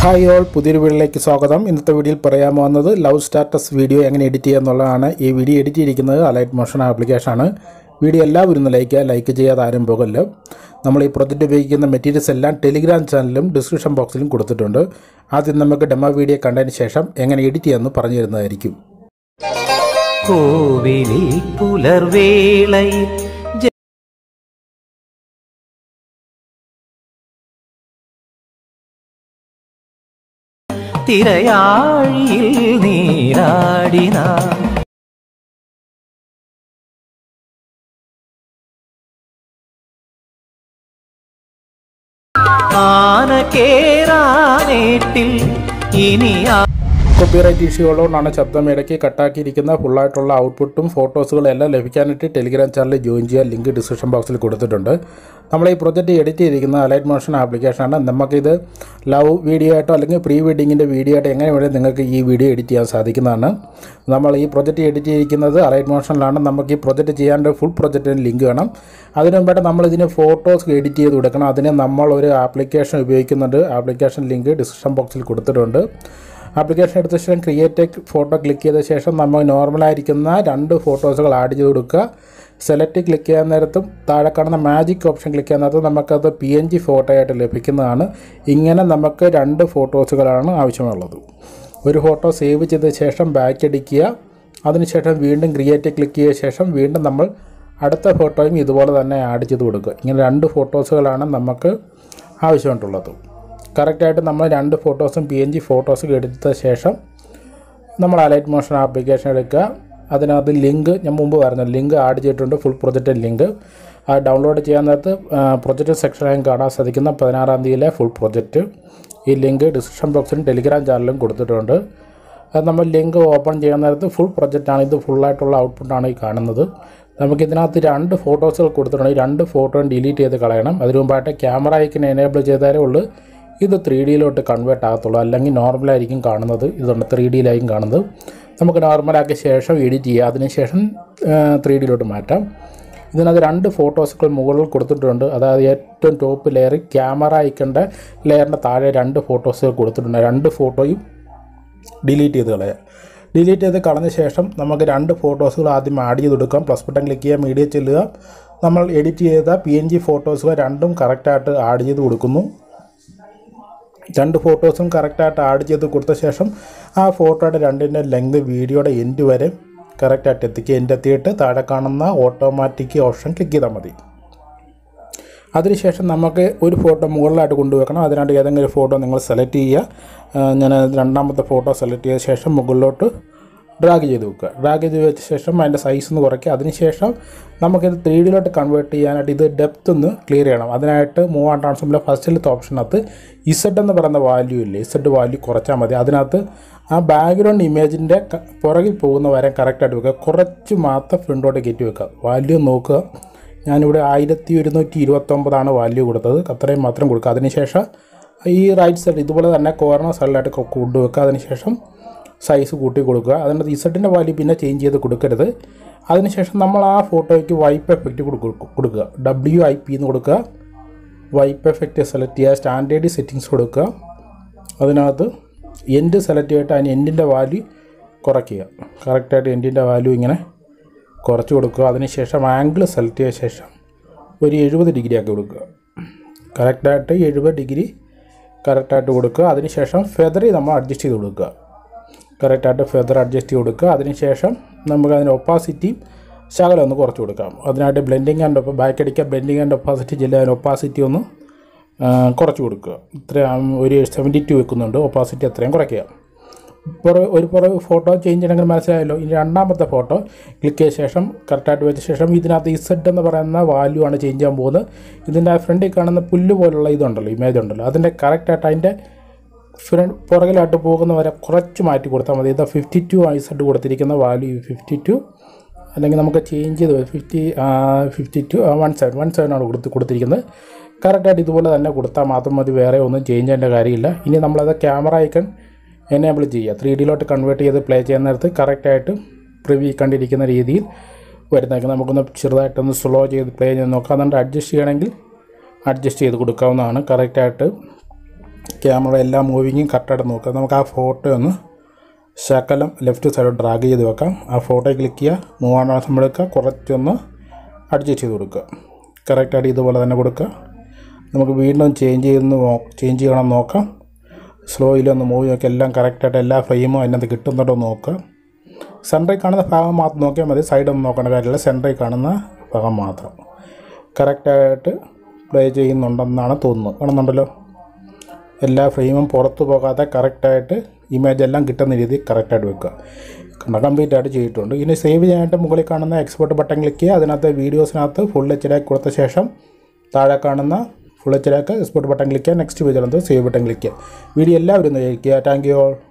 hi all പുതിയൊരു വീഡിയോയിലേക്ക് സ്വാഗതം ഇന്നത്തെ വീഡിയോയിൽ പറയാൻ പോകുന്നത് ലവ് സ്റ്റാറ്റസ് വീഡിയോ എങ്ങനെ എഡിറ്റ് ചെയ്യുക എന്നുള്ളതാണ് ഈ വീഡിയോ എഡിറ്റ് ചെയ്തിരിക്കുന്നത് അലൈറ്റ് മോഷൻ ആപ്ലിക്കേഷനാണ് വീഡിയോ എല്ലാവരും ഒന്ന് ലൈക്ക് ചെയ്യുക ലൈക്ക് ചെയ്യാതെ ആരും പോകല്ലോ നമ്മൾ ഈ പ്രൊജക്റ്റ് ഉപയോഗിക്കുന്ന മെറ്റീരിയൽസ് എല്ലാം ടെലിഗ്രാം ചാനലിലും ഡിസ്ക്രിപ്ഷൻ ബോക്സിലും കൊടുത്തിട്ടുണ്ട് ആദ്യം നമുക്ക് ഡെമോ വീഡിയോ കണ്ടതിന് ശേഷം എങ്ങനെ എഡിറ്റ് ചെയ്യാമെന്ന് പറഞ്ഞു തരുന്നതായിരിക്കും കോവിലിൽ പുലർവേളയിൽ ജ- തിരയാഴിയിൽ നീരാടിന ആന കേറാനേട്ടിൽ ഇനി ആ കോപ്പിറൈറ്റ് ഇഷ്യൂ ഉള്ളതുകൊണ്ടാണ് ശബ്ദം ഇടയ്ക്ക് കട്ടാക്കിയിരിക്കുന്ന ഫുള്ളായിട്ടുള്ള ഔട്ട്പുട്ടും ഫോട്ടോസുകളും എല്ലാം ലഭിക്കാനായിട്ട് ടെലിഗ്രാം ചാനൽ ജോയിൻ ചെയ്യാൻ ലിങ്ക് ഡിസ്ക്രിപ്ഷൻ ബോക്സിൽ കൊടുത്തിട്ടുണ്ട് നമ്മൾ ഈ പ്രൊജക്റ്റ് എഡിറ്റ് ചെയ്തിരിക്കുന്ന അലൈറ്റ് മോഷൻ ആപ്ലിക്കേഷനാണ് നമുക്കിത് ലവ് വീഡിയോ ആയിട്ടോ അല്ലെങ്കിൽ പ്രീ വെഡിങ്ങിൻ്റെ വീഡിയോ ആയിട്ടോ എങ്ങനെ വേണേൽ നിങ്ങൾക്ക് ഈ വീഡിയോ എഡിറ്റ് ചെയ്യാൻ സാധിക്കുന്നതാണ് നമ്മൾ ഈ പ്രൊജക്റ്റ് എഡിറ്റ് ചെയ്തിരിക്കുന്നത് അലൈറ്റ് മോഷനിലാണ് നമുക്ക് ഈ പ്രൊജക്റ്റ് ചെയ്യാൻ്റെ ഫുൾ പ്രൊജക്റ്റിന് ലിങ്ക് വേണം അതിന് മുമ്പായിട്ട് നമ്മൾ ഇതിന് ഫോട്ടോസ് എഡിറ്റ് ചെയ്ത് കൊടുക്കണം അതിന് നമ്മൾ ഒരു ആപ്ലിക്കേഷൻ ഉപയോഗിക്കുന്നുണ്ട് ആപ്ലിക്കേഷൻ ലിങ്ക് ഡിസ്ക്രിപ്ഷൻ ബോക്സിൽ കൊടുത്തിട്ടുണ്ട് ആപ്ലിക്കേഷൻ എടുത്ത ശേഷം ക്രിയേറ്റ് ഫോട്ടോ ക്ലിക്ക് ചെയ്ത ശേഷം നമ്മൾ നോർമലായിരിക്കുന്ന രണ്ട് ഫോട്ടോസുകൾ ആഡ് ചെയ്ത് കൊടുക്കുക സെലക്ട് ക്ലിക്ക് ചെയ്യാൻ നേരത്തും താഴെ കാണുന്ന മാജിക് ഓപ്ഷൻ ക്ലിക്ക് ചെയ്യാൻ നേരത്തും നമുക്കത് പി എൻ ജി ഫോട്ടോ ആയിട്ട് ലഭിക്കുന്നതാണ് ഇങ്ങനെ നമുക്ക് രണ്ട് ഫോട്ടോസുകളാണ് ആവശ്യമുള്ളത് ഒരു ഫോട്ടോ സേവ് ചെയ്ത ശേഷം ബാക്ക് അടിക്കുക അതിനുശേഷം വീണ്ടും ക്രിയേറ്റ് ക്ലിക്ക് ചെയ്ത ശേഷം വീണ്ടും നമ്മൾ അടുത്ത ഫോട്ടോയും ഇതുപോലെ തന്നെ ആഡ് ചെയ്ത് കൊടുക്കുക ഇങ്ങനെ രണ്ട് ഫോട്ടോസുകളാണ് നമുക്ക് ആവശ്യമായിട്ടുള്ളത് കറക്റ്റായിട്ട് നമ്മൾ രണ്ട് ഫോട്ടോസും പി എൻ ജി ഫോട്ടോസും എടുത്ത ശേഷം നമ്മൾ അലൈറ്റ് മോഷൻ ആപ്ലിക്കേഷൻ എടുക്കുക അതിനകത്ത് ലിങ്ക് ഞാൻ മുമ്പ് പറഞ്ഞ ലിങ്ക് ആഡ് ചെയ്തിട്ടുണ്ട് ഫുൾ പ്രൊജക്റ്റ് ലിങ്ക് ആ ഡൗൺലോഡ് ചെയ്യാൻ നേരത്ത് പ്രൊജക്റ്റ് സെക്ഷനിലും കാണാൻ സാധിക്കുന്ന പതിനാറാം തീയതിയിലെ ഫുൾ പ്രൊജക്റ്റ് ഈ ലിങ്ക് ഡിസ്ക്രിപ്ഷൻ ബോക്സിലും ടെലിഗ്രാം ചാനലിലും കൊടുത്തിട്ടുണ്ട് അത് നമ്മൾ ലിങ്ക് ഓപ്പൺ ചെയ്യാൻ നേരത്ത് ഫുൾ പ്രൊജക്റ്റാണ് ഇത് ഫുള്ളായിട്ടുള്ള ഔട്ട്പുട്ടാണ് ഈ കാണുന്നത് നമുക്ക് ഇതിനകത്ത് രണ്ട് ഫോട്ടോസുകൾ കൊടുത്തിട്ടുണ്ട് ഈ രണ്ട് ഫോട്ടോയും ഡിലീറ്റ് ചെയ്ത് കളയണം അതിനു മുമ്പായിട്ട് ക്യാമറ ഐക്കൻ എനേബിൾ ചെയ്താലേ ഉള്ളൂ ഇത് ത്രീ ഡിയിലോട്ട് കൺവേർട്ട് ആകത്തുള്ളൂ അല്ലെങ്കിൽ നോർമലായിരിക്കും കാണുന്നത് ഇതുണ്ട് ത്രീ ഡിയിലായിരിക്കും കാണുന്നത് നമുക്ക് നോർമലാക്കിയ ശേഷം എഡിറ്റ് ചെയ്യുക അതിനുശേഷം ത്രീ ഡിയിലോട്ട് മാറ്റാം ഇതിനകത്ത് രണ്ട് ഫോട്ടോസുകൾ മുകളിൽ കൊടുത്തിട്ടുണ്ട് അതായത് ഏറ്റവും ടോപ്പ് ലെയർ ക്യാമറ ഐക്കൻ്റെ ലെയറിൻ്റെ താഴെ രണ്ട് ഫോട്ടോസുകൾ കൊടുത്തിട്ടുണ്ട് രണ്ട് ഫോട്ടോയും ഡിലീറ്റ് ചെയ്ത് കളയുക ഡിലീറ്റ് ചെയ്ത് കളഞ്ഞ ശേഷം നമുക്ക് രണ്ട് ഫോട്ടോസുകൾ ആദ്യം ആഡ് ചെയ്ത് കൊടുക്കാം പ്ലസ് ബട്ടൺ ക്ലിക്ക് ചെയ്യുക മീഡിയ ചെല്ലുക നമ്മൾ എഡിറ്റ് ചെയ്ത പി എൻ ജി ഫോട്ടോസുകൾ രണ്ടും കറക്റ്റായിട്ട് ആഡ് ചെയ്ത് കൊടുക്കുന്നു രണ്ട് ഫോട്ടോസും കറക്റ്റായിട്ട് ആഡ് ചെയ്ത് കൊടുത്ത ശേഷം ആ ഫോട്ടോയുടെ രണ്ടിൻ്റെ ലെങ്ത് വീഡിയോയുടെ എൻഡ് വരെ കറക്റ്റായിട്ട് എത്തിക്കുക എൻഡ് എത്തിയിട്ട് താഴെ കാണുന്ന ഓട്ടോമാറ്റിക് ഓപ്ഷൻ ക്ലിക്ക് ചെയ്താൽ മതി അതിനുശേഷം നമുക്ക് ഒരു ഫോട്ടോ മുകളിലായിട്ട് കൊണ്ടുവെക്കണം അതിനായിട്ട് ഏതെങ്കിലും ഒരു ഫോട്ടോ നിങ്ങൾ സെലക്ട് ചെയ്യുക ആ, ഞാൻ രണ്ടാമത്തെ ഫോട്ടോ സെലക്ട് ചെയ്ത ശേഷം മുകളിലോട്ട് ഡ്രാഗ് ചെയ്ത് വെക്കുക ഡ്രാഗ് ചെയ്ത് വെച്ച ശേഷം അതിൻ്റെ സൈസ് ഒന്ന് കുറയ്ക്കുക അതിനുശേഷം നമുക്കിത് ത്രീ ഡിയിലോട്ട് കൺവേർട്ട് ചെയ്യാനായിട്ട് ഇത് ഡെപ്ത് ഒന്ന് ക്ലിയർ ചെയ്യണം അതിനായിട്ട് മൂവ് ആൻഡ് ട്രാൻസ്ഫോമിലെ ഫസ്റ്റിലത്തെ ഓപ്ഷനകത്ത് ഇസഡ് എന്ന് പറയുന്ന വാല്യൂ ഇല്ലേ ഇസഡ് വാല്യൂ കുറച്ചാൽ മതി അതിനകത്ത് ആ ബാക്ക്ഗ്രൗണ്ട് ഇമേജിൻ്റെ പുറകിൽ പോകുന്ന വരെ കറക്റ്റായിട്ട് വെക്കുക കുറച്ച് മാത്രം ഫ്രണ്ടോട്ട് കയറ്റി വെക്കുക വാല്യൂ നോക്കുക ഞാനിവിടെ ആയിരത്തി ഒരുന്നൂറ്റി ഇരുപത്തൊമ്പതാണ് വാല്യൂ കൊടുത്തത് അത്രയും മാത്രം കൊടുക്കുക അതിനുശേഷം ഈ റൈറ്റ് സൈഡ് ഇതുപോലെ തന്നെ കോർണർ സൈഡിലായിട്ട് കൊ- കൊണ്ടുവെക്കുക അതിനുശേഷം സൈസ് കൂട്ടി കൊടുക്കുക അതിൻ്റെ ഇസഡിൻ്റെ വാല്യൂ പിന്നെ ചേഞ്ച് ചെയ്ത് കൊടുക്കരുത് അതിനുശേഷം നമ്മൾ ആ ഫോട്ടോയ്ക്ക് വൈപ്പ് എഫക്റ്റ് കൊടുക്കുക കൊടുക്കുക ഡബ്ല്യു ഐ പി എന്ന് കൊടുക്കുക വൈപ്പ് എഫക്റ്റ് സെലക്ട് ചെയ്യുക സ്റ്റാൻഡേർഡ് സെറ്റിങ്സ് കൊടുക്കുക അതിനകത്ത് എൻഡ് സെലക്ട് ചെയ്തിട്ട് അതിന് എൻഡിൻ്റെ വാല്യൂ കുറയ്ക്കുക കറക്റ്റായിട്ട് എൻഡിൻ്റെ വാല്യൂ ഇങ്ങനെ കുറച്ച് കൊടുക്കുക അതിനുശേഷം ആംഗിൾ സെലക്ട് ചെയ്ത ശേഷം ഒരു എഴുപത് ഡിഗ്രി ആക്കി കൊടുക്കുക കറക്റ്റായിട്ട് എഴുപത് ഡിഗ്രി കറക്റ്റായിട്ട് കൊടുക്കുക അതിനുശേഷം ഫെദറി നമ്മൾ അഡ്ജസ്റ്റ് ചെയ്ത് കൊടുക്കുക കറക്റ്റായിട്ട് ഫെദർ അഡ്ജസ്റ്റ് ചെയ്ത് കൊടുക്കുക അതിനുശേഷം നമുക്ക് അതിന് ഒപ്പാസിറ്റി ശകലം ഒന്ന് കുറച്ച് കൊടുക്കാം അതിനായിട്ട് ബ്ലെൻഡിങ് ആൻഡ് ഒപ്പം ബാക്ക് അടിക്കുക ബ്ലെൻഡിങ് ആൻഡ് ഒപ്പാസിറ്റി ജില്ല അതിന് ഒപ്പാസിറ്റി ഒന്ന് ആ, കുറച്ച് കൊടുക്കുക ഇത്ര ഒരു സെവൻറ്റി ടു വെക്കുന്നുണ്ട് ഒപ്പാസിറ്റി അത്രയും കുറയ്ക്കുക പുറ ഒരു പുറ ഫോട്ടോ ചേഞ്ച് ചെയ്യണമെങ്കിൽ മനസ്സിലായല്ലോ ഇനി രണ്ടാമത്തെ ഫോട്ടോ ക്ലിക്ക് ചെയ്ത ശേഷം കറക്റ്റായിട്ട് വെച്ച ശേഷം ഇതിനകത്ത് ഇസഡ് എന്ന് പറയുന്ന വാല്യൂ ആണ് ചേഞ്ച് ചെയ്യാൻ പോകുന്നത് ഇതിൻ്റെ ഫ്രണ്ടിൽ കാണുന്ന പുല്ല് പോലുള്ള ഇതുണ്ടല്ലോ ഇമേജ് ഉണ്ടല്ലോ അതിൻ്റെ കറക്റ്റായിട്ട് അതിൻ്റെ ഫ്രണ്ട് പുറകിലായിട്ട് പോകുന്ന വരെ കുറച്ച് മാറ്റി കൊടുത്താൽ മതി ഇത് ഫിഫ്റ്റി ടു ഐസഡ് കൊടുത്തിരിക്കുന്ന വാല്യൂ ഫിഫ്റ്റി ടു അല്ലെങ്കിൽ നമുക്ക് ചേഞ്ച് ചെയ്ത് fifty fifty to one side one സൈഡാണ് കൊടുത്ത് കൊടുത്തിരിക്കുന്നത് കറക്റ്റായിട്ട് ഇതുപോലെ തന്നെ കൊടുത്താൽ മാത്രം മതി വേറെ ഒന്നും ചേഞ്ച് ചെയ്യേണ്ട കാര്യമില്ല ഇനി നമ്മളത് ക്യാമറ ഐക്കൺ എനേബിൾ ചെയ്യുക ത്രീ ഡിയിലോട്ട് കൺവേർട്ട് ചെയ്ത് പ്ലേ ചെയ്യുന്ന നേരത്ത് കറക്റ്റായിട്ട് പ്രിവ്യൂ കണ്ടിരിക്കുന്ന രീതിയിൽ വരുന്നതൊക്കെ നമുക്കൊന്ന് ചെറുതായിട്ടൊന്ന് സ്ലോ ചെയ്ത് പ്ലേ ചെയ്ത് നോക്കാം അതുകൊണ്ട് അഡ്ജസ്റ്റ് ചെയ്യണമെങ്കിൽ അഡ്ജസ്റ്റ് ചെയ്ത് കൊടുക്കാവുന്നതാണ് കറക്റ്റായിട്ട് ക്യാമറ എല്ലാ മൂവിങ്ങും കറക്റ്റായിട്ട് നോക്കുക നമുക്ക് ആ ഫോട്ടോ ഒന്ന് ശകലം ലെഫ്റ്റ് സൈഡ് ഡ്രാഗ് ചെയ്ത് വെക്കാം ആ ഫോട്ടോ ക്ലിക്ക് ചെയ്യുക മൂവാണ് നമ്മൾ എടുക്കുക കുറച്ചൊന്ന് അഡ്ജസ്റ്റ് ചെയ്ത് കൊടുക്കുക കറക്റ്റായിട്ട് ഇതുപോലെ തന്നെ കൊടുക്കുക നമുക്ക് വീണ്ടും ചേഞ്ച് ചെയ്യുന്ന ചേഞ്ച് ചെയ്യണം നോക്കാം സ്ലോയിലൊന്ന് മൂവ് നോക്കി എല്ലാം കറക്റ്റായിട്ട് എല്ലാ ഫ്രെയിമും അതിനകത്ത് കിട്ടുന്നുണ്ടോ എന്ന് നോക്കുക സെൻറ്ററിൽ കാണുന്ന ഭാഗം മാത്രം നോക്കിയാൽ മതി സൈഡൊന്നും നോക്കേണ്ട കാര്യമില്ല സെൻറ്ററിൽ കാണുന്ന ഭാഗം മാത്രം കറക്റ്റായിട്ട് പ്ലേ ചെയ്യുന്നുണ്ടെന്നാണ് തോന്നുന്നത് കാണുന്നുണ്ടല്ലോ എല്ലാ ഫ്രെയിമും പുറത്തു പോകാതെ കറക്റ്റായിട്ട് ഇമേജ് എല്ലാം കിട്ടുന്ന രീതിയിൽ കറക്റ്റായിട്ട് വെക്കുക കണ്ട കംപ്ലീറ്റ് ആയിട്ട് ചെയ്തിട്ടുണ്ട് ഇനി സേവ് ചെയ്യാനായിട്ട് മുകളിൽ കാണുന്ന എക്സ്പോർട്ട് ബട്ടൺ ക്ലിക്ക് ചെയ്യുക അതിനകത്ത് വീഡിയോസിനകത്ത് ഫുൾ എച്ച് ഡി കൊടുത്ത ശേഷം താഴെ കാണുന്ന full H D export button click ചെയ്യുക നെക്സ്റ്റ് പേജിനകത്ത് സേവ് ബട്ടൺ ക്ലിക്ക് ചെയ്യുക വീഡിയോ എല്ലാവരും ഒന്ന് കഴിക്കുക താങ്ക് യു ഓൾ